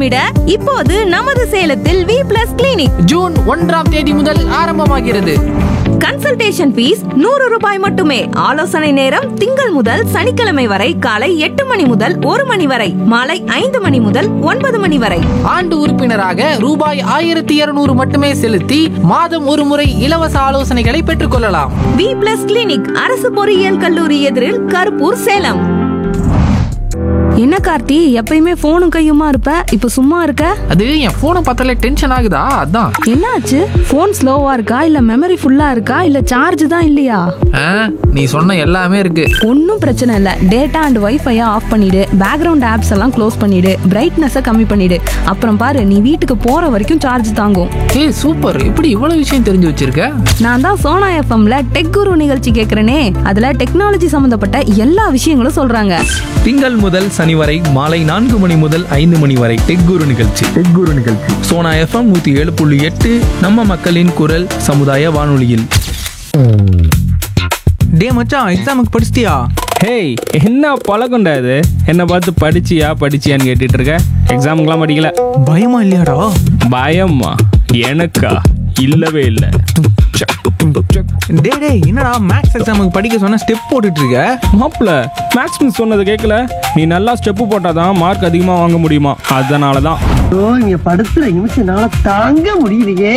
முத்தமிட இப்போது நமது சேலத்தில் வி பிளஸ் கிளினிக் ஜூன் ஒன்றாம் தேதி முதல் ஆரம்பமாகிறது கன்சல்டேஷன் ஃபீஸ் நூறு ரூபாய் மட்டுமே ஆலோசனை நேரம் திங்கள் முதல் சனிக்கிழமை வரை காலை எட்டு மணி முதல் ஒரு மணி வரை மாலை ஐந்து மணி முதல் ஒன்பது மணி வரை ஆண்டு உறுப்பினராக ரூபாய் ஆயிரத்தி இருநூறு மட்டுமே செலுத்தி மாதம் ஒரு முறை இலவச ஆலோசனைகளை பெற்றுக்கொள்ளலாம் வி பிளஸ் கிளினிக் அரசு பொறியியல் கல்லூரி எதிரில் கருப்பூர் சேலம் என்ன கார்த்தி எப்பயுமே போனும் கையுமா இருப்ப இப்ப சும்மா இருக்க அது என் போனை பார்த்தாலே டென்ஷன் ஆகுதா அதான் என்னாச்சு போன் ஸ்லோவா இருக்கா இல்ல மெமரி ஃபுல்லா இருக்கா இல்ல சார்ஜ் தான் இல்லையா ஆ, நீ சொன்ன எல்லாமே இருக்கு ஒன்றும் பிரச்சனை இல்லை டேட்டா அண்ட் வைஃபையை ஆஃப் பண்ணிடு பேக்ரவுண்ட் ஆப்ஸ் எல்லாம் க்ளோஸ் பண்ணிடு பிரைட்னஸை கம்மி பண்ணிடு அப்புறம் பாரு நீ வீட்டுக்கு போற வரைக்கும் சார்ஜ் தாங்கும் ஏய் சூப்பர் இப்படி இவ்வளவு விஷயம் தெரிஞ்சு வச்சிருக்க நான் தான் சோனா எஃப்எம்ல டெக் குரு நிகழ்ச்சி கேட்குறேனே அதுல டெக்னாலஜி சம்மந்தப்பட்ட எல்லா விஷயங்களும் சொல்றாங்க திங்கள் முதல் சனி வரை மாலை நான்கு மணி முதல் ஐந்து மணி வரை டெக் குரு நிகழ்ச்சி டெக் குரு நிகழ்ச்சி சோனா எஃப்எம் நூத்தி ஏழு புள்ளி எட்டு நம்ம மக்களின் குரல் சமுதாய வானொலியில் டே மச்சான் எக்ஸாமுக்கு படிச்சிட்டியா ஹேய் என்ன பழக்கம்டா இது என்னை பார்த்து படிச்சியா படிச்சியான்னு கேட்டுட்டு இருக்க எக்ஸாமுக்கெல்லாம் படிக்கல பயமா இல்லையாடா பயமா எனக்கா இல்லவே இல்லை டே டேய் என்னடா மேக்ஸ் எக்ஸாமுக்கு படிக்க சொன்னா ஸ்டெப் போட்டுட்டு இருக்க மாப்பிள மேக்ஸ் மிஸ் சொன்னதை கேட்கல நீ நல்லா ஸ்டெப்பு போட்டாதான் மார்க் அதிகமாக வாங்க முடியுமா அதனால தான் ஐயோ இங்க படுத்துற நிமிஷம்னால தாங்க முடியலையே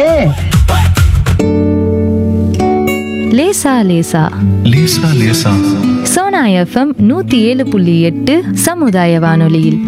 லேசா லேசா லேசா லேசா சோனா எஃப்எம் நூத்தி ஏழு புள்ளி எட்டு சமுதாய வானொலியில்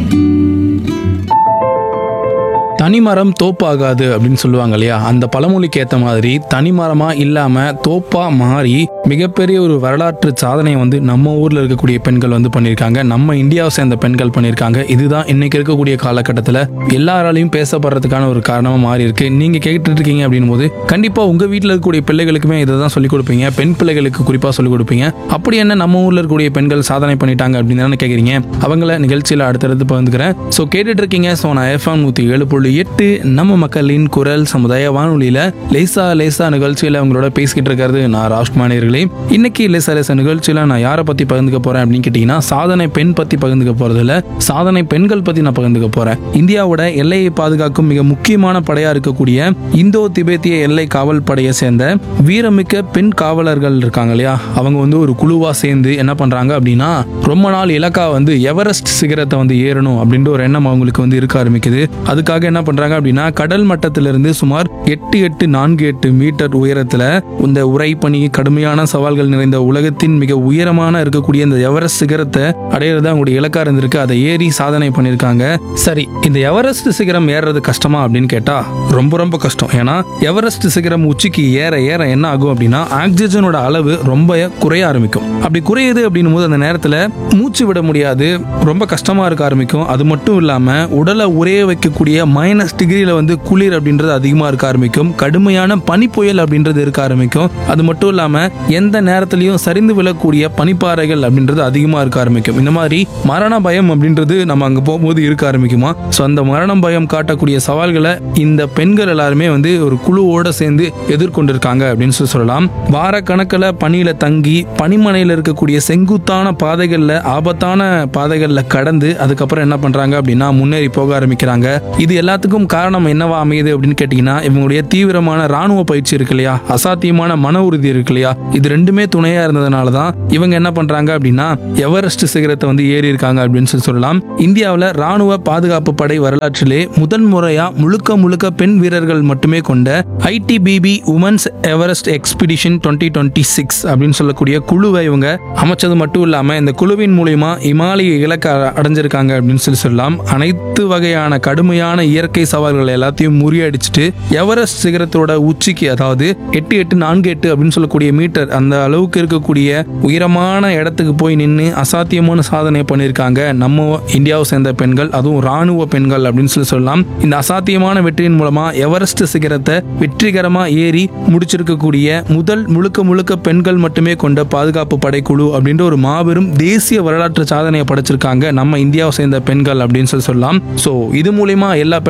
தனிமரம் தோப்பாகாது அப்படின்னு சொல்லுவாங்க இல்லையா அந்த பழமொழிக்கு ஏற்ற மாதிரி தனிமரமா இல்லாம தோப்பா மாறி மிகப்பெரிய ஒரு வரலாற்று சாதனையை வந்து நம்ம ஊர்ல இருக்கக்கூடிய பெண்கள் வந்து பண்ணியிருக்காங்க நம்ம இந்தியாவை சேர்ந்த பெண்கள் பண்ணியிருக்காங்க இதுதான் இன்னைக்கு இருக்கக்கூடிய காலகட்டத்தில் எல்லாராலையும் பேசப்படுறதுக்கான ஒரு காரணமா மாறி இருக்கு நீங்க கேட்டுட்டு இருக்கீங்க அப்படின் போது கண்டிப்பா உங்க வீட்டில் இருக்கக்கூடிய பிள்ளைகளுக்குமே இதை தான் சொல்லிக் கொடுப்பீங்க பெண் பிள்ளைகளுக்கு குறிப்பா சொல்லிக் கொடுப்பீங்க அப்படி என்ன நம்ம ஊர்ல இருக்கக்கூடிய பெண்கள் சாதனை பண்ணிட்டாங்க அப்படின்னு தானே கேட்குறீங்க அவங்கள நிகழ்ச்சியில் அடுத்தடுத்து பகிர்ந்துக்கிறேன் ஸோ கேட்டுட்டு இருக்கீங்க ஸோ நான் எஃப்எம் நூற்றி ஏழு புள்ளி எட்டு நம்ம மக்களின் குரல் சமுதாய வானொலியில லேசா லேசா நிகழ்ச்சியில் அவங்களோட பேசிக்கிட்டு இருக்கிறது நான் ராஜ்குமாரிகளே இன்னைக்கு லேசா லேசா நிகழ்ச்சியில் நான் யாரை பற்றி பகிர்ந்துக்க போறேன் அப்படின்னு கேட்டிங்கன்னா சாதனை பெண் பற்றி பகிர்ந்துக்க போறது இல்ல சாதனை பெண்கள் பற்றி நான் பகிர்ந்துக்க போறேன் இந்தியாவோட எல்லையை பாதுகாக்கும் மிக முக்கியமான படையா இருக்கக்கூடிய இந்தோ திபேத்திய எல்லை காவல் படையை சேர்ந்த வீரமிக்க பெண் காவலர்கள் இருக்காங்க இல்லையா அவங்க வந்து ஒரு குழுவா சேர்ந்து என்ன பண்றாங்க அப்படின்னா ரொம்ப நாள் இலக்கா வந்து எவரெஸ்ட் சிகரத்தை வந்து ஏறணும் அப்படின்ற ஒரு எண்ணம் அவங்களுக்கு வந்து இருக்க ஆரம்பிக்குது அதுக்காக என்ன பண்றாங்க அப்படின்னா கடல் மட்டத்திலிருந்து சுமார் எட்டு எட்டு நான்கு எட்டு மீட்டர் உயரத்துல இந்த உரைப்பனி கடுமையான சவால்கள் நிறைந்த உலகத்தின் மிக உயரமான இருக்கக்கூடிய இந்த எவரெஸ்ட் சிகரத்தை அடையிறது அவங்களுடைய இலக்கா இருந்திருக்கு அதை ஏறி சாதனை பண்ணியிருக்காங்க சரி இந்த எவரெஸ்ட் சிகரம் ஏறுறது கஷ்டமா அப்படின்னு கேட்டா ரொம்ப ரொம்ப கஷ்டம் ஏன்னா எவரெஸ்ட் சிகரம் உச்சிக்கு ஏற ஏற என்ன ஆகும் அப்படின்னா ஆக்சிஜனோட அளவு ரொம்ப குறைய ஆரம்பிக்கும் அப்படி குறையுது அப்படின்னும் போது அந்த நேரத்துல மூச்சு விட முடியாது ரொம்ப கஷ்டமா இருக்க ஆரம்பிக்கும் அது மட்டும் இல்லாம உடலை உரைய வைக்கக்கூடிய மைனஸ் டிகிரியில வந்து குளிர் அப்படின்றது அதிகமா இருக்க ஆரம்பிக்கும் கடுமையான பனிப்புயல் அப்படின்றது இருக்க ஆரம்பிக்கும் அது மட்டும் இல்லாம எந்த நேரத்திலையும் சரிந்து விழக்கூடிய பனிப்பாறைகள் அப்படின்றது அதிகமா இருக்க ஆரம்பிக்கும் இந்த மாதிரி மரண பயம் அப்படின்றது நம்ம அங்க போகும்போது இருக்க ஆரம்பிக்குமா ஸோ அந்த மரணம் பயம் காட்டக்கூடிய சவால்களை இந்த பெண்கள் எல்லாருமே வந்து ஒரு குழுவோட சேர்ந்து எதிர்கொண்டிருக்காங்க அப்படின்னு சொல்லி சொல்லலாம் வார கணக்கில் பனியில தங்கி பனிமனையில் இருக்கக்கூடிய செங்குத்தான பாதைகள்ல ஆபத்தான பாதைகள்ல கடந்து அதுக்கப்புறம் என்ன பண்றாங்க அப்படின்னா முன்னேறி போக ஆரம்பிக்கிறாங்க இது எல்லாத்துக்கும் காரணம் என்னவா அமையுது அப்படின்னு கேட்டீங்கன்னா இவங்களுடைய தீவிரமான ராணுவ பயிற்சி இருக்கு இல்லையா அசாத்தியமான மன உறுதி இருக்கு இல்லையா இது ரெண்டுமே துணையா இருந்ததுனால தான் இவங்க என்ன பண்றாங்க அப்படின்னா எவரெஸ்ட் சிகரத்தை வந்து ஏறி இருக்காங்க அப்படின்னு சொல்லி சொல்லலாம் இந்தியாவில் ராணுவ பாதுகாப்பு படை வரலாற்றிலே முதன் முறையா முழுக்க முழுக்க பெண் வீரர்கள் மட்டுமே கொண்ட ITBP women's Everest expedition twenty twenty six அப்படின்னு சொல்லக்கூடிய குழுவை இவங்க அமைச்சது மட்டும் இல்லாம இந்த குழுவின் மூலியமா இமாலய இலக்கை அடைஞ்சிருக்காங்க அப்படின்னு சொல்லி சொல்லலாம் அனைத்து வகையான கடுமையான இயற்கை சவால்கள் எல்லாத்தையும் முறியடிச்சிட்டு எவரெஸ்ட் சிகரத்தோட உச்சிக்கு அதாவது எட்டு எட்டு நான்கு எட்டு அப்படின்னு சொல்லக்கூடிய மீட்டர் அந்த அளவுக்கு இருக்கக்கூடிய உயரமான இடத்துக்கு போய் நின்று அசாத்தியமான சாதனை பண்ணியிருக்காங்க நம்ம இந்தியாவை சேர்ந்த பெண்கள் அதுவும் ராணுவ பெண்கள் அப்படின்னு சொல்லி சொல்லலாம் இந்த அசாத்தியமான வெற்றியின் மூலமா எவரெஸ்ட் சிகரத்தை வெற்றிகரமா ஏறி முடிச்சிருக்கக்கூடிய முதல் முழுக்க முழுக்க பெண்கள் மட்டுமே கொண்ட பாதுகாப்பு படைக்குழு அப்படின்ற ஒரு மாபெரும் தேசிய வரலாற்று சாதனையை படைச்சிருக்காங்க நம்ம இந்தியாவை சேர்ந்த பெண்கள் அப்படின்னு சொல்லி சொல்லலாம் ஸோ இது மூலியமா எல்லா பெண்கள்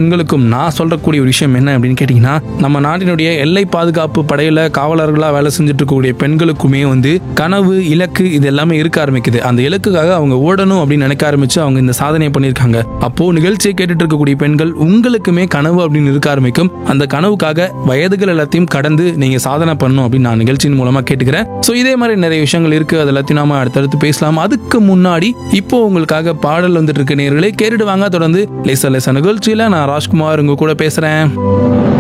பெண்களுக்கும் நான் சொல்லக்கூடிய ஒரு விஷயம் என்ன அப்படின்னு கேட்டிங்கன்னா நம்ம நாட்டினுடைய எல்லை பாதுகாப்பு படையில காவலர்களாக வேலை செஞ்சுட்டு இருக்கக்கூடிய பெண்களுக்குமே வந்து கனவு இலக்கு இது எல்லாமே இருக்க ஆரம்பிக்குது அந்த இலக்குக்காக அவங்க ஓடணும் அப்படின்னு நினைக்க ஆரம்பிச்சு அவங்க இந்த சாதனையை பண்ணியிருக்காங்க அப்போ நிகழ்ச்சியை கேட்டுட்டு இருக்கக்கூடிய பெண்கள் உங்களுக்குமே கனவு அப்படின்னு இருக்க ஆரம்பிக்கும் அந்த கனவுக்காக வயதுகள் எல்லாத்தையும் கடந்து நீங்க சாதனை பண்ணணும் அப்படின்னு நான் நிகழ்ச்சியின் மூலமா கேட்டுக்கிறேன் ஸோ இதே மாதிரி நிறைய விஷயங்கள் இருக்கு அது எல்லாத்தையும் நாம அடுத்தடுத்து பேசலாம் அதுக்கு முன்னாடி இப்போ உங்களுக்காக பாடல் வந்துட்டு இருக்க நேர்களே கேட்டுட்டு வாங்க தொடர்ந்து லேசா லேசா நிகழ்ச்சியில நான் ராஜ்குமார் உங்க கூட பேசுறேன்